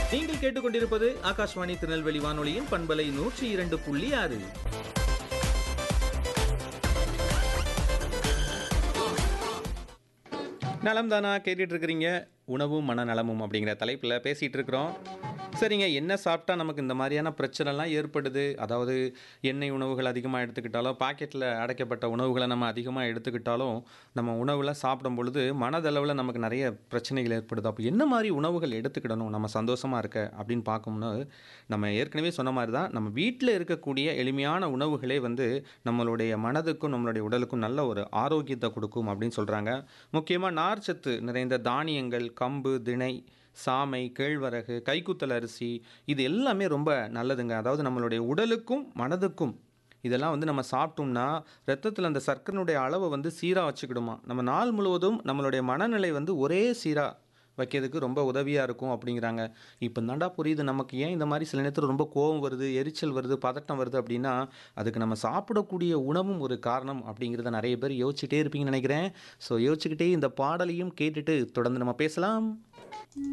நீங்கள் கேட்டுக்கொண்டிருப்பது ஆகாஷ்வாணி திருநெல்வேலி வானொலியின் பண்பலை நூற்றி இரண்டு புள்ளி ஆறு நலம் தானா கேட்டுட்டு இருக்கிறீங்க உணவும் மனநலமும் அப்படிங்கிற தலைப்பில் பேசிகிட்டு இருக்கிறோம் சரிங்க என்ன சாப்பிட்டா நமக்கு இந்த மாதிரியான பிரச்சனைலாம் ஏற்படுது அதாவது எண்ணெய் உணவுகள் அதிகமாக எடுத்துக்கிட்டாலும் பாக்கெட்டில் அடைக்கப்பட்ட உணவுகளை நம்ம அதிகமாக எடுத்துக்கிட்டாலும் நம்ம உணவில் சாப்பிடும் பொழுது மனதளவில் நமக்கு நிறைய பிரச்சனைகள் ஏற்படுது அப்போ என்ன மாதிரி உணவுகள் எடுத்துக்கிடணும் நம்ம சந்தோஷமாக இருக்க அப்படின்னு பார்க்கணும்னா நம்ம ஏற்கனவே சொன்ன மாதிரி தான் நம்ம வீட்டில் இருக்கக்கூடிய எளிமையான உணவுகளே வந்து நம்மளுடைய மனதுக்கும் நம்மளுடைய உடலுக்கும் நல்ல ஒரு ஆரோக்கியத்தை கொடுக்கும் அப்படின்னு சொல்கிறாங்க முக்கியமாக நார்ச்சத்து நிறைந்த தானியங்கள் கம்பு திணை சாமை கேழ்வரகு கைக்குத்தல் அரிசி இது எல்லாமே ரொம்ப நல்லதுங்க அதாவது நம்மளுடைய உடலுக்கும் மனதுக்கும் இதெல்லாம் வந்து நம்ம சாப்பிட்டோம்னா ரத்தத்தில் அந்த சர்க்கரையினுடைய அளவை வந்து சீராக வச்சுக்கிடுமா நம்ம நாள் முழுவதும் நம்மளுடைய மனநிலை வந்து ஒரே சீராக வைக்கிறதுக்கு ரொம்ப உதவியாக இருக்கும் அப்படிங்கிறாங்க இப்போ தாண்டா புரியுது நமக்கு ஏன் இந்த மாதிரி சில நேரத்தில் ரொம்ப கோபம் வருது எரிச்சல் வருது பதட்டம் வருது அப்படின்னா அதுக்கு நம்ம சாப்பிடக்கூடிய உணவும் ஒரு காரணம் அப்படிங்கிறத நிறைய பேர் யோசிச்சுட்டே இருப்பீங்கன்னு நினைக்கிறேன் ஸோ யோசிச்சுக்கிட்டே இந்த பாடலையும் கேட்டுட்டு தொடர்ந்து நம்ம பேசலாம்